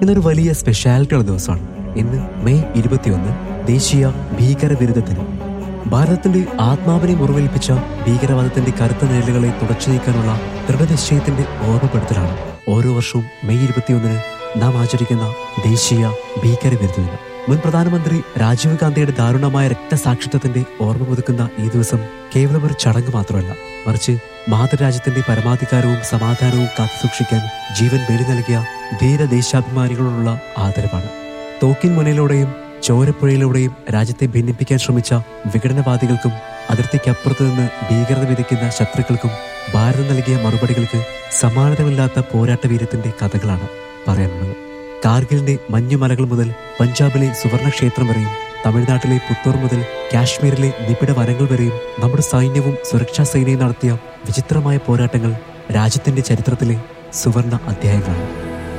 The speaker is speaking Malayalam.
ഇന്നൊരു വലിയ സ്പെഷ്യാലിറ്റിയുള്ള ദിവസമാണ് ഇന്ന് മെയ് ഇരുപത്തിയൊന്ന് ദേശീയ ഭീകരവിരുദ്ധ ദിനം ഭാരതത്തിന്റെ ആത്മാവിനെ മുറിവേൽപ്പിച്ച ഭീകരവാദത്തിന്റെ കറുത്ത നിഴലുകളെ തുടച്ചു നീക്കാനുള്ള ദൃഢനിശ്ചയത്തിന്റെ ഓർമ്മപ്പെടുത്തലാണ് ഓരോ വർഷവും മെയ് ഇരുപത്തിയൊന്നിന് നാം ആചരിക്കുന്ന ദേശീയ ഭീകരവിരുദ്ധ ദിനം മുൻ പ്രധാനമന്ത്രി രാജീവ് ഗാന്ധിയുടെ ദാരുണമായ രക്തസാക്ഷിത്വത്തിന്റെ ഓർമ്മ പുതുക്കുന്ന ഈ ദിവസം കേവലം ഒരു ചടങ്ങ് മാത്രമല്ല മറിച്ച് മാതൃരാജ്യത്തിന്റെ പരമാധികാരവും സമാധാനവും കാത്തുസൂക്ഷിക്കാൻ ജീവൻ ബലി നൽകിയ ധീര ദേശാഭിമാനികളോടുള്ള ആദരവാണ് തോക്കിൻ മുനയിലൂടെയും ചോരപ്പുഴയിലൂടെയും രാജ്യത്തെ ഭിന്നിപ്പിക്കാൻ ശ്രമിച്ച വിഘടനവാദികൾക്കും അതിർത്തിക്കപ്പുറത്ത് നിന്ന് ഭീകരത വിധിക്കുന്ന ശത്രുക്കൾക്കും ഭാരതം നൽകിയ മറുപടികൾക്ക് സമാനതമില്ലാത്ത പോരാട്ട വീരത്തിന്റെ കഥകളാണ് പറയാനുള്ളത് കാർഗിലിന്റെ മഞ്ഞുമലകൾ മുതൽ പഞ്ചാബിലെ സുവർണക്ഷേത്രം വരെയും തമിഴ്നാട്ടിലെ പുത്തൂർ മുതൽ കാശ്മീരിലെ നിബിഡ വനങ്ങൾ വരെയും നമ്മുടെ സൈന്യവും സുരക്ഷാ സേനയും നടത്തിയ വിചിത്രമായ പോരാട്ടങ്ങൾ രാജ്യത്തിന്റെ ചരിത്രത്തിലെ സുവർണ അധ്യായങ്ങളാണ്